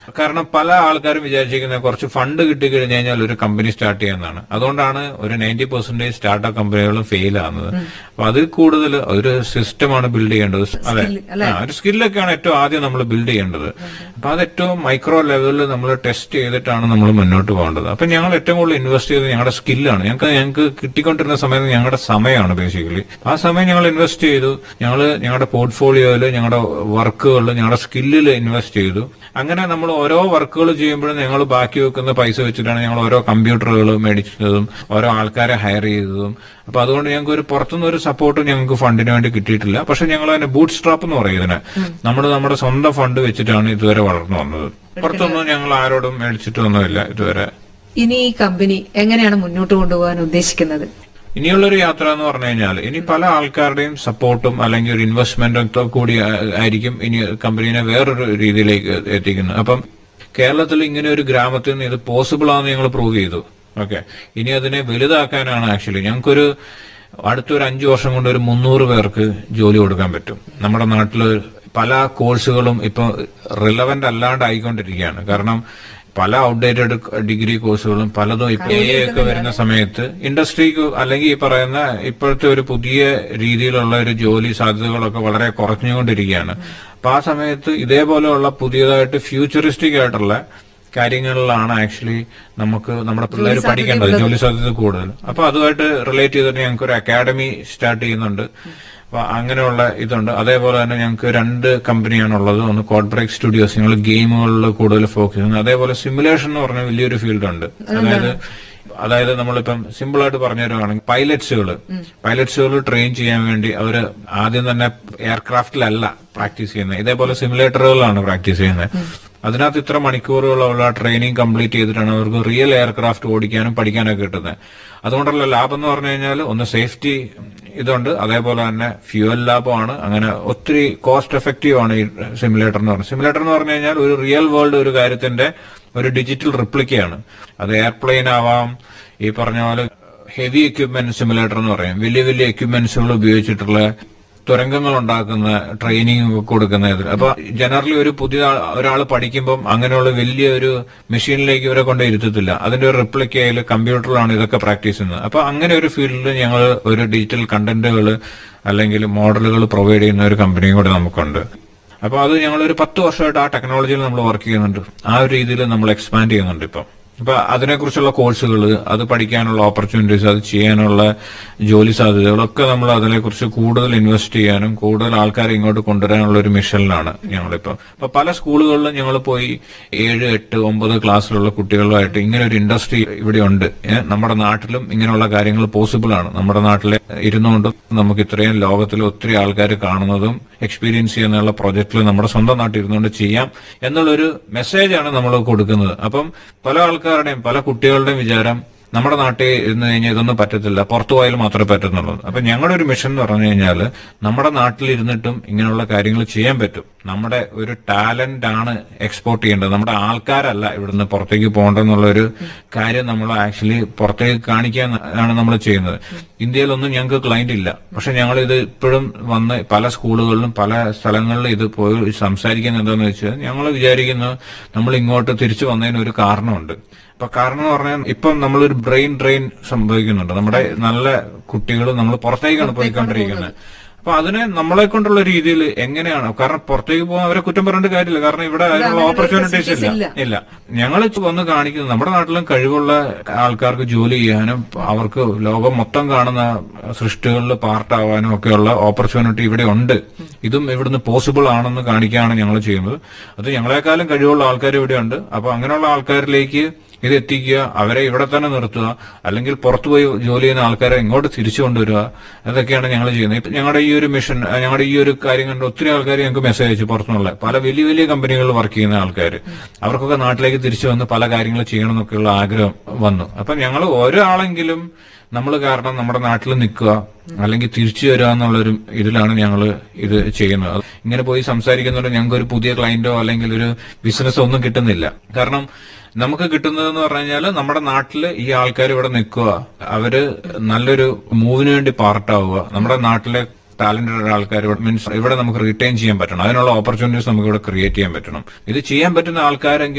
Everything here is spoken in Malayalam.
കാരണം പല ആൾക്കാരും വിചാരിച്ചിരിക്കുന്നത് കുറച്ച് ഫണ്ട് കിട്ടി കഴിഞ്ഞു കഴിഞ്ഞാൽ ഒരു കമ്പനി സ്റ്റാർട്ട് ചെയ്യാന്നാണ് അതുകൊണ്ടാണ് ഒരു നയൻറ്റി പെർസെന്റേജ് സ്റ്റാർട്ടപ്പ് കമ്പനികളും ഫെയിൽ ആകുന്നത് അപ്പൊ അതിൽ കൂടുതൽ ഒരു സിസ്റ്റമാണ് ബിൽഡ് ചെയ്യേണ്ടത് അതെ ആ, ഒരു സ്കില്ലൊക്കെയാണ് ഏറ്റവും ആദ്യം നമ്മൾ ബിൽഡ് ചെയ്യേണ്ടത് അപ്പൊ അത് ഏറ്റവും മൈക്രോ ലെവലിൽ നമ്മൾ ടെസ്റ്റ് ചെയ്തിട്ടാണ് നമ്മൾ മുന്നോട്ട് പോകേണ്ടത് അപ്പൊ ഞങ്ങൾ ഏറ്റവും കൂടുതൽ ഇൻവെസ്റ്റ് ചെയ്തത് ഞങ്ങളുടെ സ്കില്ലാണ് ഞങ്ങൾക്ക് ഞങ്ങൾക്ക് കിട്ടിക്കൊണ്ടിരുന്ന സമയത്ത് ഞങ്ങളുടെ സമയമാണ് ബേസിക്കലി ആ സമയം ഞങ്ങൾ ഇൻവെസ്റ്റ് ചെയ്തു ഞങ്ങൾ ഞങ്ങളുടെ പോർട്ട്ഫോളിയോയിൽ ഞങ്ങളുടെ വർക്കുകളിൽ ഞങ്ങളുടെ സ്കില്ലിൽ ഇൻവെസ്റ്റ് ചെയ്തു അങ്ങനെ നമ്മൾ ഓരോ വർക്കുകൾ ചെയ്യുമ്പോഴും ഞങ്ങൾ ബാക്കി വെക്കുന്ന പൈസ വെച്ചിട്ടാണ് ഞങ്ങൾ ഓരോ കമ്പ്യൂട്ടറുകൾ മേടിച്ചതും ഓരോ ആൾക്കാരെ ഹയർ ചെയ്തതും അപ്പൊ അതുകൊണ്ട് ഞങ്ങൾക്ക് ഒരു പുറത്തുനിന്ന് ഒരു സപ്പോർട്ട് ഞങ്ങൾക്ക് ഫണ്ടിന് വേണ്ടി കിട്ടിയിട്ടില്ല പക്ഷെ ഞങ്ങൾ അതിനെ ബൂട്ട് സ്ട്രാപ്പ് എന്ന് പറയും ഇതിനെ നമ്മൾ നമ്മുടെ സ്വന്തം ഫണ്ട് വെച്ചിട്ടാണ് ഇതുവരെ വളർന്നു വന്നത് പുറത്തൊന്നും ഞങ്ങൾ ആരോടും മേടിച്ചിട്ടൊന്നുമില്ല ഇതുവരെ ഇനി ഈ കമ്പനി എങ്ങനെയാണ് മുന്നോട്ട് കൊണ്ടുപോകാൻ ഉദ്ദേശിക്കുന്നത് ഇനിയുള്ളൊരു യാത്ര എന്ന് പറഞ്ഞു കഴിഞ്ഞാൽ ഇനി പല ആൾക്കാരുടെയും സപ്പോർട്ടും അല്ലെങ്കിൽ ഒരു ഇൻവെസ്റ്റ്മെന്റും കൂടി ആ- ആയിരിക്കും ഇനി കമ്പനീനെ വേറൊരു രീതിയിലേക്ക് എത്തിക്കുന്നത് അപ്പം കേരളത്തിൽ ഇങ്ങനെ ഒരു ഗ്രാമത്തിൽ നിന്ന് ഇത് പോസിബിൾ ആണെന്ന് ഞങ്ങൾ പ്രൂവ് ചെയ്തു ഓക്കെ ഇനി അതിനെ വലുതാക്കാനാണ് ആക്ച്വലി ഞങ്ങൾക്കൊരു അടുത്തൊരു അഞ്ചു വർഷം കൊണ്ട് ഒരു മുന്നൂറ് പേർക്ക് ജോലി കൊടുക്കാൻ പറ്റും നമ്മുടെ നാട്ടിൽ പല കോഴ്സുകളും ഇപ്പൊ റിലവന്റ് അല്ലാണ്ട് ആയിക്കൊണ്ടിരിക്കുകയാണ് കാരണം പല ഔട്ട്ഡേറ്റഡ് ഡിഗ്രി കോഴ്സുകളും പലതും ഇപ്പൊ എ ഒക്കെ വരുന്ന സമയത്ത് ഇൻഡസ്ട്രിക്ക് അല്ലെങ്കിൽ ഈ പറയുന്ന ഇപ്പോഴത്തെ ഒരു പുതിയ രീതിയിലുള്ള ഒരു ജോലി സാധ്യതകളൊക്കെ വളരെ കുറഞ്ഞുകൊണ്ടിരിക്കുകയാണ് അപ്പൊ ആ സമയത്ത് ഇതേപോലെയുള്ള പുതിയതായിട്ട് ഫ്യൂച്ചറിസ്റ്റിക് ആയിട്ടുള്ള കാര്യങ്ങളിലാണ് ആക്ച്വലി നമുക്ക് നമ്മുടെ പിള്ളേർ പഠിക്കേണ്ടത് ജോലി സാധ്യത കൂടുതൽ അപ്പൊ അതുമായിട്ട് റിലേറ്റ് ചെയ്തിട്ട് ഞങ്ങൾക്ക് ഒരു അക്കാഡമി സ്റ്റാർട്ട് ചെയ്യുന്നുണ്ട് അപ്പൊ അങ്ങനെയുള്ള ഇതുണ്ട് അതേപോലെ തന്നെ ഞങ്ങൾക്ക് രണ്ട് കമ്പനിയാണുള്ളത് ഒന്ന് കോഡ് ബ്രേക്ക് സ്റ്റുഡിയോസ് ഞങ്ങൾ ഗെയിമുകളിൽ കൂടുതൽ ഫോക്കസ് ചെയ്യുന്നത് അതേപോലെ സിമുലേഷൻ എന്ന് പറഞ്ഞ വലിയൊരു ഫീൽഡ് ഉണ്ട് അതായത് അതായത് നമ്മളിപ്പം സിമ്പിൾ ആയിട്ട് പറഞ്ഞു തരുവാണെങ്കിൽ പൈലറ്റ്സുകൾ പൈലറ്റ്സുകൾ ട്രെയിൻ ചെയ്യാൻ വേണ്ടി അവര് ആദ്യം തന്നെ എയർക്രാഫ്റ്റിലല്ല പ്രാക്ടീസ് ചെയ്യുന്നത് ഇതേപോലെ സിമുലേറ്ററുകളാണ് പ്രാക്ടീസ് ചെയ്യുന്നത് അതിനകത്ത് ഇത്ര മണിക്കൂറുകളുള്ള ട്രെയിനിങ് കംപ്ലീറ്റ് ചെയ്തിട്ടാണ് അവർക്ക് റിയൽ എയർക്രാഫ്റ്റ് ഓടിക്കാനും പഠിക്കാനൊക്കെ കിട്ടുന്നത് അതുകൊണ്ടുള്ള ലാഭം എന്ന് പറഞ്ഞു കഴിഞ്ഞാൽ ഒന്ന് സേഫ്റ്റി ഇതുണ്ട് അതേപോലെ തന്നെ ഫ്യൂവൽ ലാഭമാണ് അങ്ങനെ ഒത്തിരി കോസ്റ്റ് എഫക്റ്റീവ് ആണ് ഈ സിമുലേറ്റർ എന്ന് പറയുന്നത് സിമുലേറ്റർ എന്ന് പറഞ്ഞു കഴിഞ്ഞാൽ ഒരു റിയൽ വേൾഡ് ഒരു കാര്യത്തിന്റെ ഒരു ഡിജിറ്റൽ റിപ്ലിക്കയാണ് അത് എയർപ്ലെയിൻ ആവാം ഈ പറഞ്ഞ പോലെ ഹെവി എക്യുപ്മെന്റ് സിമുലേറ്റർ എന്ന് പറയും വലിയ വലിയ എക്യുപ്മെന്റ്സുകൾ ഉപയോഗിച്ചിട്ടുള്ള തുരങ്കങ്ങൾ ഉണ്ടാക്കുന്ന ട്രെയിനിങ് ഒക്കെ കൊടുക്കുന്ന ഇതിൽ അപ്പൊ ജനറലി ഒരു പുതിയ ഒരാൾ പഠിക്കുമ്പം അങ്ങനെയുള്ള വലിയ ഒരു മെഷീനിലേക്ക് ഇവരെ കൊണ്ട് ഇരുത്തത്തില്ല അതിന്റെ ഒരു റിപ്ലിക്കയിൽ കമ്പ്യൂട്ടറിലാണ് ഇതൊക്കെ പ്രാക്ടീസ് ചെയ്യുന്നത് അപ്പൊ അങ്ങനെ ഒരു ഫീൽഡിൽ ഞങ്ങൾ ഒരു ഡിജിറ്റൽ കണ്ടന്റുകൾ അല്ലെങ്കിൽ മോഡലുകൾ പ്രൊവൈഡ് ചെയ്യുന്ന ഒരു കമ്പനിയും കൂടെ നമുക്കുണ്ട് അപ്പൊ അത് ഞങ്ങൾ ഒരു പത്ത് വർഷമായിട്ട് ആ ടെക്നോളജിയിൽ നമ്മൾ വർക്ക് ചെയ്യുന്നുണ്ട് ആ ഒരു രീതിയിൽ നമ്മൾ എക്സ്പാൻഡ് ചെയ്യുന്നുണ്ട് ഇപ്പം അപ്പൊ അതിനെക്കുറിച്ചുള്ള കോഴ്സുകൾ അത് പഠിക്കാനുള്ള ഓപ്പർച്യൂണിറ്റീസ് അത് ചെയ്യാനുള്ള ജോലി സാധ്യതകളൊക്കെ നമ്മൾ അതിനെക്കുറിച്ച് കൂടുതൽ ഇൻവെസ്റ്റ് ചെയ്യാനും കൂടുതൽ ആൾക്കാരെ ഇങ്ങോട്ട് കൊണ്ടുവരാനുള്ള ഒരു മിഷനിലാണ് ഞങ്ങളിപ്പോ അപ്പൊ പല സ്കൂളുകളിലും ഞങ്ങൾ പോയി ഏഴ് എട്ട് ഒമ്പത് ക്ലാസ്സിലുള്ള കുട്ടികളുമായിട്ട് ഇങ്ങനെ ഒരു ഇൻഡസ്ട്രി ഇവിടെ ഉണ്ട് ഏഹ് നമ്മുടെ നാട്ടിലും ഇങ്ങനെയുള്ള കാര്യങ്ങൾ പോസിബിൾ ആണ് നമ്മുടെ നാട്ടിലെ ഇരുന്നുകൊണ്ട് നമുക്ക് ഇത്രയും ലോകത്തിൽ ഒത്തിരി ആൾക്കാർ കാണുന്നതും എക്സ്പീരിയൻസ് ചെയ്യുന്നുള്ള പ്രൊജക്റ്റിൽ നമ്മുടെ സ്വന്തം നാട്ടിൽ ഇരുന്നുകൊണ്ട് ചെയ്യാം എന്നുള്ളൊരു മെസ്സേജാണ് നമ്മൾ കൊടുക്കുന്നത് അപ്പം പല ആൾക്കാരുടെയും പല കുട്ടികളുടെയും വിചാരം നമ്മുടെ നാട്ടിൽ ഇരുന്ന് കഴിഞ്ഞാൽ ഇതൊന്നും പറ്റത്തില്ല പുറത്തു പോയാൽ മാത്രമേ പറ്റുന്നുള്ളൂ അപ്പൊ ഞങ്ങളുടെ ഒരു മിഷൻ എന്ന് പറഞ്ഞു കഴിഞ്ഞാൽ നമ്മുടെ നാട്ടിൽ ഇരുന്നിട്ടും ഇങ്ങനെയുള്ള കാര്യങ്ങൾ ചെയ്യാൻ പറ്റും നമ്മുടെ ഒരു ടാലന്റ് ആണ് എക്സ്പോർട്ട് ചെയ്യേണ്ടത് നമ്മുടെ ആൾക്കാരല്ല ഇവിടുന്ന് പുറത്തേക്ക് പോകേണ്ടെന്നുള്ള ഒരു കാര്യം നമ്മൾ ആക്ച്വലി പുറത്തേക്ക് കാണിക്കാൻ ആണ് നമ്മൾ ചെയ്യുന്നത് ഇന്ത്യയിലൊന്നും ഞങ്ങൾക്ക് ക്ലയന്റ് ഇല്ല പക്ഷെ ഞങ്ങൾ ഇത് ഇപ്പോഴും വന്ന് പല സ്കൂളുകളിലും പല സ്ഥലങ്ങളിലും ഇത് പോയി സംസാരിക്കുന്നത് എന്താണെന്ന് വെച്ചാൽ ഞങ്ങൾ വിചാരിക്കുന്നത് നമ്മൾ ഇങ്ങോട്ട് തിരിച്ചു വന്നതിന് ഒരു കാരണമുണ്ട് അപ്പൊ കാരണം എന്ന് പറഞ്ഞാൽ ഇപ്പം നമ്മളൊരു ബ്രെയിൻ ഡ്രെയിൻ സംഭവിക്കുന്നുണ്ട് നമ്മുടെ നല്ല കുട്ടികൾ നമ്മൾ പുറത്തേക്കാണ് പോയിക്കൊണ്ടിരിക്കുന്നത് അപ്പൊ അതിനെ നമ്മളെ കൊണ്ടുള്ള രീതിയിൽ എങ്ങനെയാണ് കാരണം പുറത്തേക്ക് പോകാൻ അവരെ കുറ്റം പറഞ്ഞിട്ട് കാര്യമില്ല കാരണം ഇവിടെ അതിനുള്ള ഓപ്പർച്യൂണിറ്റീസ് ഇല്ല ഇല്ല ഞങ്ങൾ വന്ന് കാണിക്കുന്നത് നമ്മുടെ നാട്ടിലും കഴിവുള്ള ആൾക്കാർക്ക് ജോലി ചെയ്യാനും അവർക്ക് ലോകം മൊത്തം കാണുന്ന സൃഷ്ടികളിൽ പാർട്ടാവാനും ഒക്കെയുള്ള ഓപ്പർച്യൂണിറ്റി ഇവിടെ ഉണ്ട് ഇതും ഇവിടുന്ന് പോസിബിൾ ആണെന്ന് കാണിക്കുകയാണ് ഞങ്ങൾ ചെയ്യുന്നത് അത് ഞങ്ങളെക്കാളും കഴിവുള്ള ആൾക്കാർ ഇവിടെ ഉണ്ട് അപ്പൊ അങ്ങനെയുള്ള ആൾക്കാരിലേക്ക് ഇത് എത്തിക്കുക അവരെ ഇവിടെ തന്നെ നിർത്തുക അല്ലെങ്കിൽ പുറത്തുപോയി ജോലി ചെയ്യുന്ന ആൾക്കാരെ ഇങ്ങോട്ട് തിരിച്ചു കൊണ്ടുവരിക അതൊക്കെയാണ് ഞങ്ങൾ ചെയ്യുന്നത് ഇപ്പൊ ഞങ്ങളുടെ ഈ ഒരു മിഷൻ ഞങ്ങളുടെ ഈ ഒരു കാര്യം കണ്ട് ഒത്തിരി ആൾക്കാർ ഞങ്ങൾക്ക് മെസ്സേജ് അയച്ചു പുറത്തുനിന്നുള്ള പല വലിയ വലിയ കമ്പനികളിൽ വർക്ക് ചെയ്യുന്ന ആൾക്കാർ അവർക്കൊക്കെ നാട്ടിലേക്ക് തിരിച്ചു വന്ന് പല കാര്യങ്ങൾ ചെയ്യണം എന്നൊക്കെയുള്ള ആഗ്രഹം വന്നു അപ്പൊ ഞങ്ങൾ ഒരാളെങ്കിലും നമ്മൾ കാരണം നമ്മുടെ നാട്ടിൽ നിൽക്കുക അല്ലെങ്കിൽ തിരിച്ചു വരിക എന്നുള്ളൊരു ഇതിലാണ് ഞങ്ങൾ ഇത് ചെയ്യുന്നത് അത് ഇങ്ങനെ പോയി സംസാരിക്കുന്നതുകൊണ്ട് ഞങ്ങൾക്ക് ഒരു പുതിയ ക്ലയന്റോ അല്ലെങ്കിൽ ഒരു ബിസിനസ്സോ ഒന്നും കിട്ടുന്നില്ല കാരണം നമുക്ക് കിട്ടുന്നതെന്ന് പറഞ്ഞു കഴിഞ്ഞാൽ നമ്മുടെ നാട്ടിൽ ഈ ആൾക്കാർ ഇവിടെ നിൽക്കുക അവര് നല്ലൊരു മൂവിന് വേണ്ടി പാർട്ടാവുക നമ്മുടെ നാട്ടിലെ ടാലന്റഡ് ആൾക്കാർ മീൻസ് ഇവിടെ നമുക്ക് റിട്ടൈൻ ചെയ്യാൻ പറ്റണം അതിനുള്ള ഓപ്പർച്യൂണിറ്റീസ് നമുക്ക് ഇവിടെ ക്രിയേറ്റ് ചെയ്യാൻ പറ്റണം ഇത് ചെയ്യാൻ പറ്റുന്ന ആൾക്കാരെങ്കിൽ